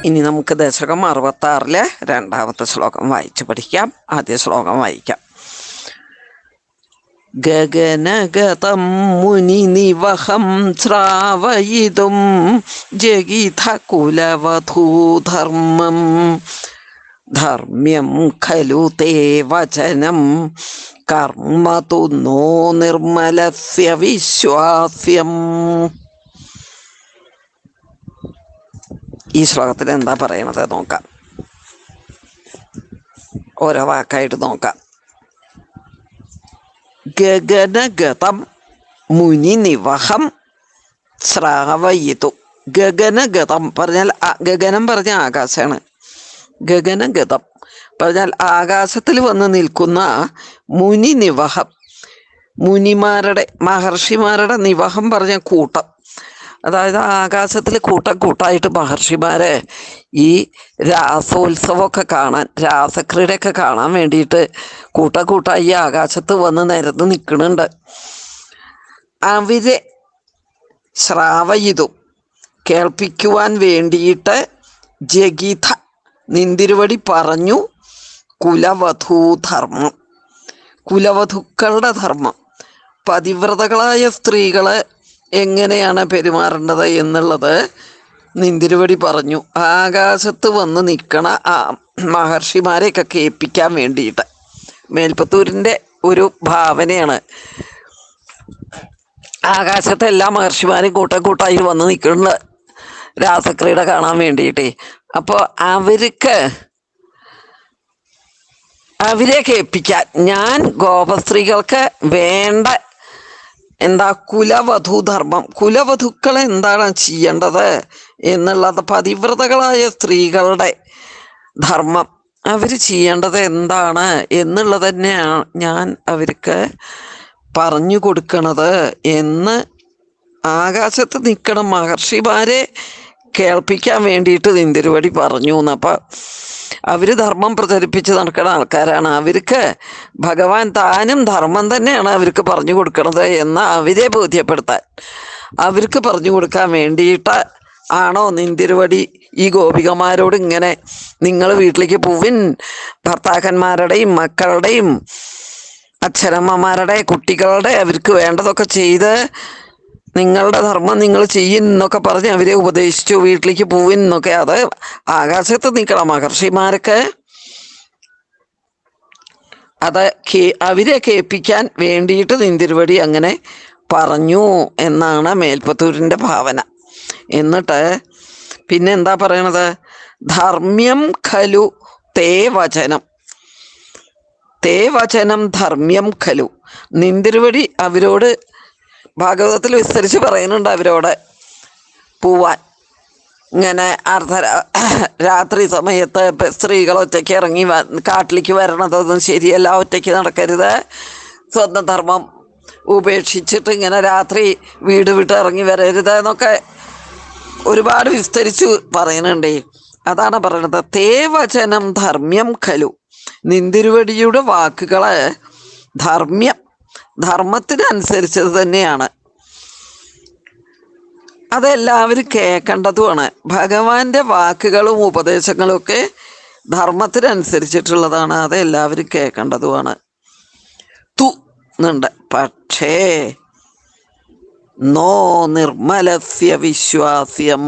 ഇനി നമുക്ക് ദശകം അറുപത്തി ആറിലെ രണ്ടാമത്തെ ശ്ലോകം വായിച്ചു പഠിക്കാം ആദ്യ ശ്ലോകം വായിക്കാം ഗഗനഗതം മുനിനിവഹം ശ്രാവയിതും ജഗിത കുലവധൂധർമ്മം ധർമ്മ്യം ഖലു തേ വചനം കർമ്മ തു നോ നിർമ്മലസ്യ വിശ്വാസ്യം ഈ ശ്ലോകത്തിൽ എന്താ പറയണത് നോക്കാം ഓരോ വാക്കായിട്ട് നോക്കാം ഗഗനഗതം മുനി നിവഹം ശ്രാവയിതു ഗഗനഗതം പറഞ്ഞാൽ ആ- ഗഗനം പറഞ്ഞ ആകാശമാണ് ഗഗനഗതം പറഞ്ഞാൽ ആകാശത്തിൽ വന്ന് നിൽക്കുന്ന മുനി നിവഹം മുനിമാരുടെ മഹർഷിമാരുടെ നിവഹം പറഞ്ഞ കൂട്ടം അതായത് ആകാശത്തിൽ കൂട്ടം കൂട്ടായിട്ട് മഹർഷിമാരെ ഈ രാസോത്സവമൊക്കെ കാണാൻ രാസക്രീഡയൊക്കെ കാണാൻ വേണ്ടിയിട്ട് കൂട്ടം കൂട്ടായി ഈ ആകാശത്ത് വന്ന് നിരന്ന് നിൽക്കുന്നുണ്ട് അവരെ ശ്രാവയിതു കേൾപ്പിക്കുവാൻ വേണ്ടിയിട്ട് ജഗിത നിന്തിരുവടി പറഞ്ഞു കുലവധൂധർമ്മം കുലവധുക്കളുടെ ധർമ്മം പതിവ്രതകളായ സ്ത്രീകള് എങ്ങനെയാണ് പെരുമാറേണ്ടത് എന്നുള്ളത് നിന്തിരുവടി പറഞ്ഞു ആകാശത്ത് വന്ന് നിൽക്കണ ആ മഹർഷിമാരെയൊക്കെ കേൾപ്പിക്കാൻ വേണ്ടിയിട്ട് മേൽപ്പത്തൂരിൻ്റെ ഒരു ഭാവനയാണ് ആകാശത്തെ എല്ലാ മഹർഷിമാരും കൂട്ടം കൂട്ടായി വന്ന് നിൽക്കുന്നുണ്ട് രാസക്രീഡ കാണാൻ വേണ്ടിയിട്ട് അപ്പോൾ അവർക്ക് അവരെ കേൾപ്പിക്കാൻ ഞാൻ ഗോപസ്ത്രീകൾക്ക് വേണ്ട എന്താ കുലവധുധർമ്മം കുലവധുക്കൾ എന്താണ് ചെയ്യേണ്ടത് എന്നുള്ളത് പതിവ്രതകളായ സ്ത്രീകളുടെ ധർമ്മം അവർ ചെയ്യേണ്ടത് എന്താണ് എന്നുള്ളത് തന്നെയാണ് ഞാൻ അവർക്ക് പറഞ്ഞു കൊടുക്കണത് എന്ന് ആകാശത്ത് നിൽക്കണ മഹർഷിമാരെ കേൾപ്പിക്കാൻ വേണ്ടിയിട്ട് നിന്തിരുവടി പറഞ്ഞു എന്നപ്പം അവര് ധർമ്മം പ്രചരിപ്പിച്ച് നടക്കുന്ന ആൾക്കാരാണ് അവർക്ക് ഭഗവാൻ താനും ധർമ്മം തന്നെയാണ് അവർക്ക് പറഞ്ഞു കൊടുക്കണത് എന്ന് അവരെ ബോധ്യപ്പെടുത്താൻ അവർക്ക് പറഞ്ഞു കൊടുക്കാൻ വേണ്ടിയിട്ട് ആണോ നിന്തിരുവടി ഈ ഗോപികമാരോട് ഇങ്ങനെ നിങ്ങൾ വീട്ടിലേക്ക് പോവിൻ ഭർത്താക്കന്മാരുടെയും മക്കളുടെയും അച്ഛനമ്മമാരുടെ കുട്ടികളുടെ അവർക്ക് വേണ്ടതൊക്കെ ചെയ്ത് നിങ്ങളുടെ ധർമ്മം നിങ്ങൾ ചെയ്യുന്നൊക്കെ പറഞ്ഞ് അവരെ ഉപദേശിച്ചു വീട്ടിലേക്ക് പോവിൻ എന്നൊക്കെ അത് ആകാശത്ത് നിൽക്കണം മഹർഷിമാർക്ക് അത് കേ- അവരെ കേൾപ്പിക്കാൻ വേണ്ടിയിട്ട് നിന്തിരുവടി അങ്ങനെ പറഞ്ഞു എന്നാണ് മേൽപ്പത്തൂരിൻ്റെ ഭാവന എന്നിട്ട് പിന്നെ എന്താ പറയണത് ധർമ്മ്യം ഖലു തേ വചനം തേ വചനം ധർമ്മ്യം ഖലു നിന്തിരുവടി അവരോട് ഭാഗവതത്തിൽ വിസ്തരിച്ച് പറയുന്നുണ്ട് അവരോട് പോവാൻ ഇങ്ങനെ അർദ്ധ രാത്രി സമയത്ത് ഇപ്പൊ സ്ത്രീകൾ ഒറ്റയ്ക്ക് ഇറങ്ങി വ- കാട്ടിലേക്ക് വരണതൊന്നും ശരിയല്ല ഒറ്റയ്ക്ക് നടക്കരുത് സ്വന്തം ധർമ്മം ഉപേക്ഷിച്ചിട്ട് ഇങ്ങനെ രാത്രി വീട് വിട്ട് ഇറങ്ങി വരരുത് എന്നൊക്കെ ഒരുപാട് വിസ്തരിച്ച് പറയുന്നുണ്ടേ അതാണ് പറയണത് തേവചനം ധർമ്മ്യം ഖലു നിന്തിരുവടിയുടെ വാക്കുകള് ധർമ്മ്യം ധർമ്മത്തിനനുസരിച്ചത് തന്നെയാണ് അതെല്ലാവരും കേൾക്കേണ്ടതുമാണ് ഭഗവാന്റെ വാക്കുകളും ഉപദേശങ്ങളും ഒക്കെ ധർമ്മത്തിനനുസരിച്ചിട്ടുള്ളതാണ് അതെല്ലാവരും കേൾക്കേണ്ടതുമാണ് തു എന്നുണ്ട് പക്ഷേ നോ നിർമ്മലസ്യ വിശ്വാസ്യം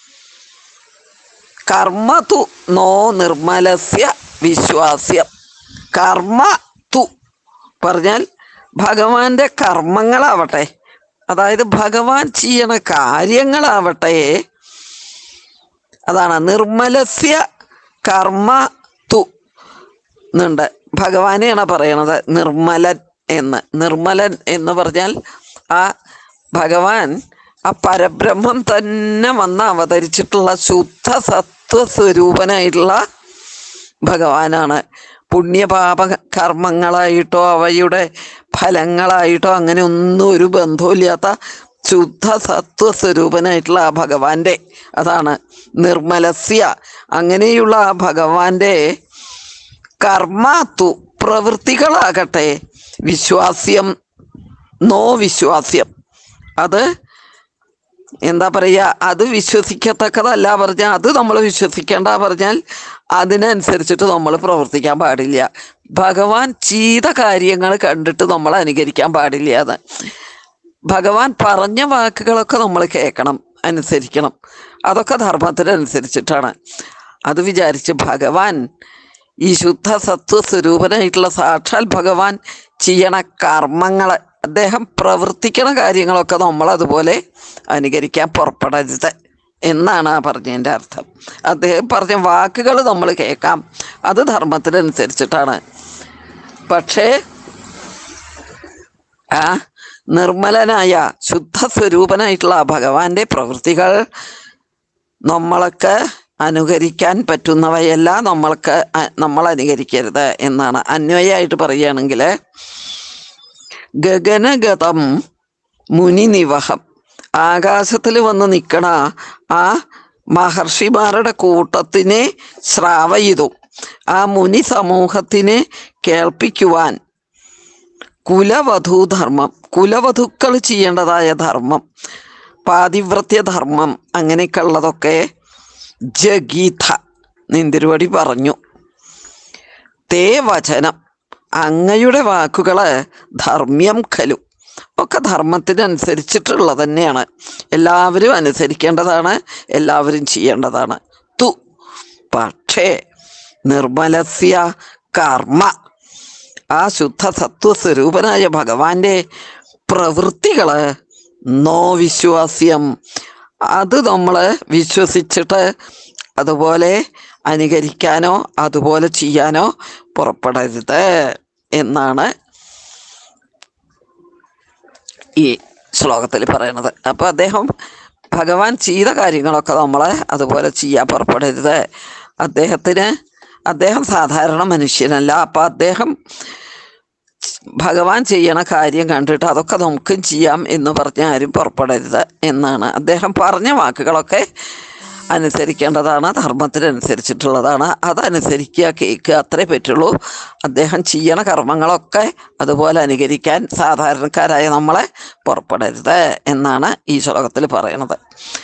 കർമ്മ തു നോ നിർമ്മലസ്യ വിശ്വാസ്യം കർമ്മ തു പറഞ്ഞാൽ ഭഗവാന്റെ കർമ്മങ്ങളാവട്ടെ അതായത് ഭഗവാൻ ചെയ്യണ കാര്യങ്ങളാവട്ടെ അതാണ് നിർമ്മലസ്യ കർമ്മ തു എന്നുണ്ട് ഭഗവാനെയാണ് പറയണത് നിർമ്മലൻ എന്ന് നിർമ്മലൻ എന്ന് പറഞ്ഞാൽ ആ ഭഗവാൻ ആ പരബ്രഹ്മം തന്നെ വന്ന് അവതരിച്ചിട്ടുള്ള ശുദ്ധ സത്വ സ്വരൂപനായിട്ടുള്ള ഭഗവാനാണ് പുണ്യപാപ കർമ്മങ്ങളായിട്ടോ അവയുടെ ഫലങ്ങളായിട്ടോ അങ്ങനെ ഒന്നും ഒരു ബന്ധവുമില്ലാത്ത ശുദ്ധ സത്വ സ്വരൂപനായിട്ടുള്ള ആ ഭഗവാന്റെ അതാണ് നിർമ്മലസ്യ അങ്ങനെയുള്ള ആ ഭഗവാന്റെ കർമാത്തു പ്രവൃത്തികളാകട്ടെ വിശ്വാസ്യം നോ വിശ്വാസ്യം അത് എന്താ പറയുക അത് വിശ്വസിക്കത്തക്കതല്ല പറഞ്ഞാൽ അത് നമ്മൾ വിശ്വസിക്കേണ്ട പറഞ്ഞാൽ അതിനനുസരിച്ചിട്ട് നമ്മൾ പ്രവർത്തിക്കാൻ പാടില്ല ഭഗവാൻ ചെയ്ത കാര്യങ്ങൾ കണ്ടിട്ട് നമ്മൾ അനുകരിക്കാൻ പാടില്ല എന്ന് ഭഗവാൻ പറഞ്ഞ വാക്കുകളൊക്കെ നമ്മൾ കേൾക്കണം അനുസരിക്കണം അതൊക്കെ ധർമ്മത്തിനനുസരിച്ചിട്ടാണ് അത് വിചാരിച്ച് ഭഗവാൻ ഈ ശുദ്ധ സത്വ സ്വരൂപനായിട്ടുള്ള സാക്ഷാൽ ഭഗവാൻ ചെയ്യണ കർമ്മങ്ങൾ അദ്ദേഹം പ്രവർത്തിക്കണ കാര്യങ്ങളൊക്കെ നമ്മൾ അതുപോലെ അനുകരിക്കാൻ പുറപ്പെടരുത് എന്നാണ് ആ പറഞ്ഞതിൻ്റെ അർത്ഥം അദ്ദേഹം പറഞ്ഞ വാക്കുകൾ നമ്മൾ കേൾക്കാം അത് ധർമ്മത്തിനനുസരിച്ചിട്ടാണ് പക്ഷേ ആ നിർമ്മലനായ ശുദ്ധ സ്വരൂപനായിട്ടുള്ള ആ ഭഗവാന്റെ പ്രവൃത്തികൾ നമ്മൾക്ക് അനുകരിക്കാൻ പറ്റുന്നവയല്ല നമ്മൾക്ക് അ- നമ്മൾ അനുകരിക്കരുത് എന്നാണ് അന്വയമായിട്ട് പറയുകയാണെങ്കിൽ ഗഗനഗതം മുനിനിവഹം ആകാശത്തിൽ വന്ന് നിൽക്കണ ആ മഹർഷിമാരുടെ കൂട്ടത്തിനെ ശ്രാവയിതു ആ മുനി സമൂഹത്തിനെ കേൾപ്പിക്കുവാൻ കുലവധൂധർമ്മം കുലവധുക്കൾ ചെയ്യേണ്ടതായ ധർമ്മം പാതിവ്രത്യ ധർമ്മം അങ്ങനെയൊക്കെ ഉള്ളതൊക്കെ ജഗീഥ നിന്തിരുവടി പറഞ്ഞു തേ വചനം അങ്ങയുടെ വാക്കുകള് ധർമ്മ്യം ഖലു ഒക്കെ ധർമ്മത്തിനനുസരിച്ചിട്ടുള്ളത് തന്നെയാണ് എല്ലാവരും അനുസരിക്കേണ്ടതാണ് എല്ലാവരും ചെയ്യേണ്ടതാണ് തു പക്ഷേ നിർമ്മലസ്യ കർമ്മ ആ ശുദ്ധ സത്വസ്വരൂപനായ ഭഗവാന്റെ പ്രവൃത്തികള് നോ വിശ്വാസ്യം അത് നമ്മൾ വിശ്വസിച്ചിട്ട് അതുപോലെ അനുകരിക്കാനോ അതുപോലെ ചെയ്യാനോ പുറപ്പെടരുത് എന്നാണ് ഈ ശ്ലോകത്തിൽ പറയണത് അപ്പോൾ അദ്ദേഹം ഭഗവാൻ ചെയ്ത കാര്യങ്ങളൊക്കെ നമ്മൾ അതുപോലെ ചെയ്യാൻ പുറപ്പെടരുത് അദ്ദേഹത്തിന് അദ്ദേഹം സാധാരണ മനുഷ്യനല്ല അപ്പം അദ്ദേഹം ഭഗവാൻ ചെയ്യണ കാര്യം കണ്ടിട്ട് അതൊക്കെ നമുക്കും ചെയ്യാം എന്ന് പറഞ്ഞ് ആരും പുറപ്പെടരുത് എന്നാണ് അദ്ദേഹം പറഞ്ഞ വാക്കുകളൊക്കെ അനുസരിക്കേണ്ടതാണ് ധർമ്മത്തിനനുസരിച്ചിട്ടുള്ളതാണ് അതനുസരിക്കുക കേൾക്കുക അത്രേ പറ്റുള്ളൂ അദ്ദേഹം ചെയ്യണ കർമ്മങ്ങളൊക്കെ അതുപോലെ അനുകരിക്കാൻ സാധാരണക്കാരായ നമ്മളെ പുറപ്പെടരുത് എന്നാണ് ഈ ശ്ലോകത്തിൽ പറയണത്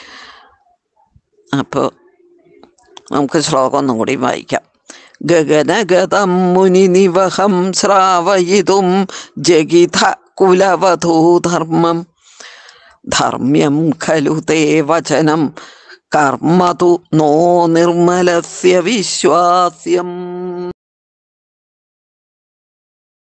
അപ്പോൾ നമുക്ക് ശ്ലോകം ഒന്നും കൂടി വായിക്കാം ഗഗനഗതം മുനിനിവഹം ശ്രാവയിതും ജഗിത കുലവധൂധർമ്മം ധർമ്മ്യം ഖലു തേ വചനം കർമ്മതു നോ നിർമ്മലസ്യ വിശ്വാസ്യം